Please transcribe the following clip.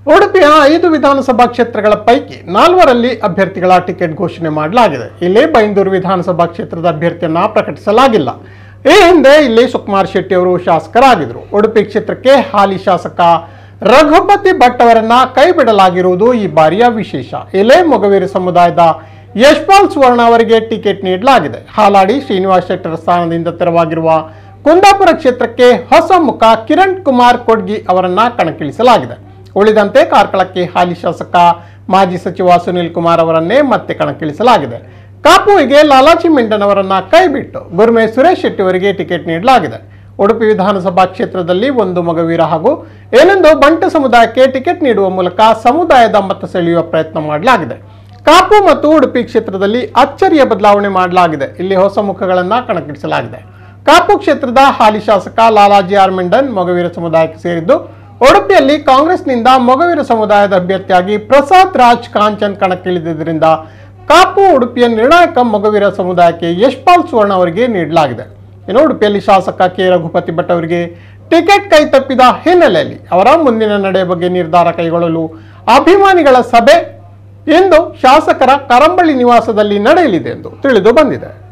ಉಡುಪಿಯ ಐದು ವಿಧಾನಸಭಾ ಕ್ಷೇತ್ರಗಳ ಪೈಕಿ ನಾಲ್ವರಲ್ಲಿ ಅಭ್ಯರ್ಥಿಗಳ ಟಿಕೆಟ್ ಘೋಷಣೆ ಮಾಡಲಾಗಿದೆ ಇಲ್ಲಿ ಬೈಂದೂರು ವಿಧಾನಸಭಾ ಕ್ಷೇತ್ರದ ಅಭ್ಯರ್ಥಿಯನ್ನ ಪ್ರಕಟಿಸಲಾಗಿಲ್ಲ ಈ ಹಿಂದೆ ಇಲ್ಲಿ ಸುಕುಮಾರ್ ಶೆಟ್ಟಿ ಅವರು ಶಾಸಕರಾಗಿದ್ದರು ಉಡುಪಿ ಕ್ಷೇತ್ರಕ್ಕೆ ಹಾಲಿ ಶಾಸಕ ರಘುಪತಿ ಭಟ್ ಅವರನ್ನ ಕೈ ಬಿಡಲಾಗಿರುವುದು ಈ ಬಾರಿಯ ವಿಶೇಷ ಇಲ್ಲೇ ಮೊಗವೀರ ಸಮುದಾಯದ ಯಶ್ಪಾಲ್ ಸುವರ್ಣ ಅವರಿಗೆ ಟಿಕೆಟ್ ನೀಡಲಾಗಿದೆ ಹಾಲಾಡಿ ಶ್ರೀನಿವಾಸ್ ಶೆಟ್ಟರ್ ಸ್ಥಾನದಿಂದ ತೆರವಾಗಿರುವ ಕುಂದಾಪುರ ಕ್ಷೇತ್ರಕ್ಕೆ ಹೊಸ ಮುಖ ಕಿರಣ್ ಕುಮಾರ್ ಕೊಡ್ಗಿ ಅವರನ್ನ ಕಣಕ್ಕಿಳಿಸಲಾಗಿದೆ ಉಳಿದಂತೆ ಕಾರ್ಕಳಕ್ಕೆ ಹಾಲಿ ಶಾಸಕ ಮಾಜಿ ಸಚಿವ ಸುನಿಲ್ ಕುಮಾರ್ ಅವರನ್ನೇ ಮತ್ತೆ ಕಣಕ್ಕಿಳಿಸಲಾಗಿದೆ ಕಾಪುವಿಗೆ ಲಾಲಾಜಿ ಮೆಂಡನ್ ಅವರನ್ನ ಕೈಬಿಟ್ಟು ಗುರ್ಮೆ ಸುರೇಶ್ ಶೆಟ್ಟಿ ಅವರಿಗೆ ಟಿಕೆಟ್ ನೀಡಲಾಗಿದೆ ಉಡುಪಿ ವಿಧಾನಸಭಾ ಕ್ಷೇತ್ರದಲ್ಲಿ ಒಂದು ಮಗವೀರ ಹಾಗೂ ಏನೆಂದು ಬಂಟ ಸಮುದಾಯಕ್ಕೆ ಟಿಕೆಟ್ ನೀಡುವ ಮೂಲಕ ಸಮುದಾಯದ ಮತ ಸೆಳೆಯುವ ಪ್ರಯತ್ನ ಮಾಡಲಾಗಿದೆ ಕಾಪು ಮತ್ತು ಉಡುಪಿ ಕ್ಷೇತ್ರದಲ್ಲಿ ಅಚ್ಚರಿಯ ಬದಲಾವಣೆ ಮಾಡಲಾಗಿದೆ ಇಲ್ಲಿ ಹೊಸ ಮುಖಗಳನ್ನ ಕಣಕ್ಕಿಳಿಸಲಾಗಿದೆ ಕಾಪು ಕ್ಷೇತ್ರದ ಹಾಲಿ ಶಾಸಕ ಲಾಲಾಜಿ ಆರ್ ಮೆಂಡನ್ ಮೊಗವೀರ ಸಮುದಾಯಕ್ಕೆ ಸೇರಿದ್ದು ಉಡುಪಿಯಲ್ಲಿ ಕಾಂಗ್ರೆಸ್ನಿಂದ ಮೊಗವೀರ ಸಮುದಾಯದ ಅಭ್ಯರ್ಥಿಯಾಗಿ ಪ್ರಸಾದ್ ರಾಜ್ ಕಾಂಚನ್ ಕಣಕ್ಕಿಳಿದಿದ್ದರಿಂದ ಕಾಪು ಉಡುಪಿಯ ನಿರ್ಣಾಯಕ ಮೊಗವೀರ ಸಮುದಾಯಕ್ಕೆ ಯಶ್ಪಾಲ್ ಸುವರ್ಣ ಅವರಿಗೆ ನೀಡಲಾಗಿದೆ ಇನ್ನು ಉಡುಪಿಯಲ್ಲಿ ಶಾಸಕ ಕೆ ರಘುಪತಿ ಭಟ್ ಅವರಿಗೆ ಟಿಕೆಟ್ ಕೈ ತಪ್ಪಿದ ಹಿನ್ನೆಲೆಯಲ್ಲಿ ಅವರ ಮುಂದಿನ ನಡೆ ಬಗ್ಗೆ ನಿರ್ಧಾರ ಕೈಗೊಳ್ಳಲು ಅಭಿಮಾನಿಗಳ ಸಭೆ ಇಂದು ಶಾಸಕರ ಕರಂಬಳಿ ನಿವಾಸದಲ್ಲಿ ನಡೆಯಲಿದೆ ಎಂದು ತಿಳಿದು ಬಂದಿದೆ